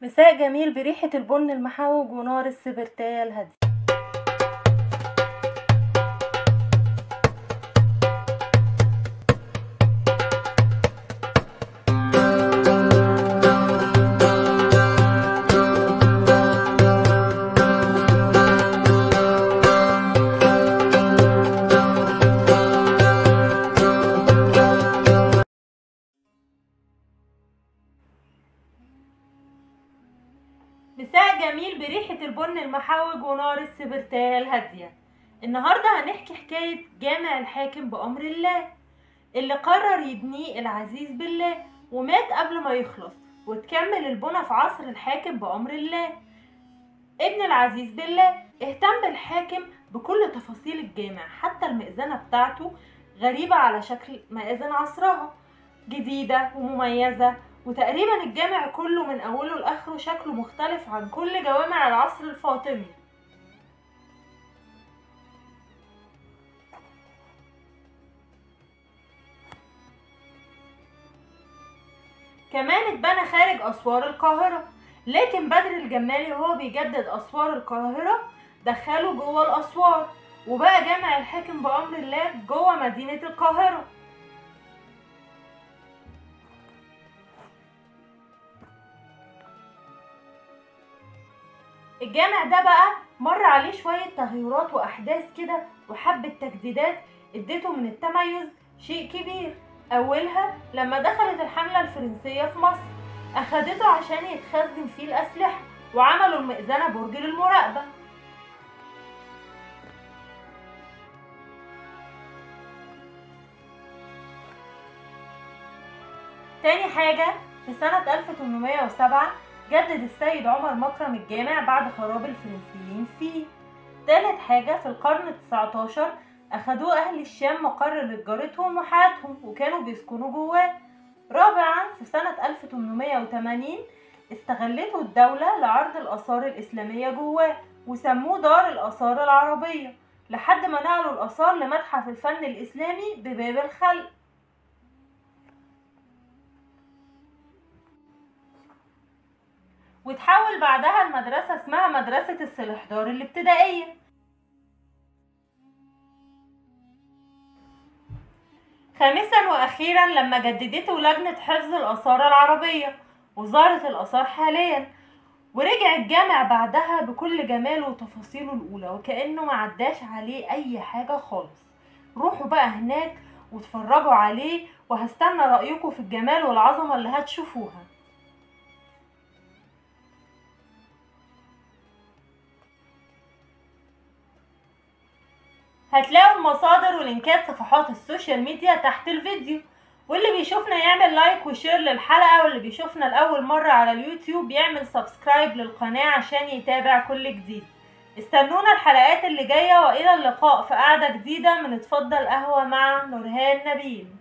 مساء جميل بريحة البن المحوج ونار السبرتاية الهادية مساء جميل بريحة البن المحوج ونار السبرتاية الهادية النهاردة هنحكي حكاية جامع الحاكم بأمر الله اللي قرر يبنيه العزيز بالله ومات قبل ما يخلص وتكمل البنى في عصر الحاكم بأمر الله ابن العزيز بالله اهتم بالحاكم بكل تفاصيل الجامع حتى المئذنة بتاعته غريبة على شكل مآذن عصرها جديدة ومميزة وتقريبا الجامع كله من اوله لاخره شكله مختلف عن كل جوامع العصر الفاطمي كمان اتبنى خارج اسوار القاهره لكن بدر الجمالي وهو بيجدد اسوار القاهره دخله جوه الاسوار وبقى جامع الحاكم بامر الله جوه مدينه القاهره الجامع ده بقى مر عليه شوية تغيرات وأحداث كده وحبة تجديدات اديته من التميز شيء كبير أولها لما دخلت الحملة الفرنسية في مصر أخدته عشان يتخزن فيه الأسلحة وعملوا المئذنة برج للمراقبة تاني حاجة في سنة 1807 جدد السيد عمر مكرم الجامع بعد خراب الفرنسيين فيه تالت حاجة في القرن التسعتاشر أخدوه أهل الشام مقر لتجارتهم وحياتهم وكانوا بيسكنوا جواه رابعا في سنة 1880 استغلته الدولة لعرض الآثار الإسلامية جواه وسموه دار الآثار العربية لحد ما نقلوا الآثار لمتحف الفن الإسلامي بباب الخلق وتحول بعدها المدرسة اسمها مدرسة السلحدار الابتدائية خامسا وأخيرا لما جددته لجنة حفظ الآثار العربية وزارة الآثار حاليا ورجع الجامع بعدها بكل جماله وتفاصيله الأولى وكأنه ما عداش عليه أي حاجة خالص روحوا بقى هناك واتفرجوا عليه وهستنى رأيكم في الجمال والعظمة اللي هتشوفوها هتلاقوا المصادر ولينكات صفحات السوشيال ميديا تحت الفيديو واللي بيشوفنا يعمل لايك وشير للحلقة واللي بيشوفنا لأول مرة على اليوتيوب يعمل سبسكرايب للقناة عشان يتابع كل جديد استنونا الحلقات اللي جاية وإلى اللقاء في قعدة جديدة من اتفضل قهوة مع نورهان نبيل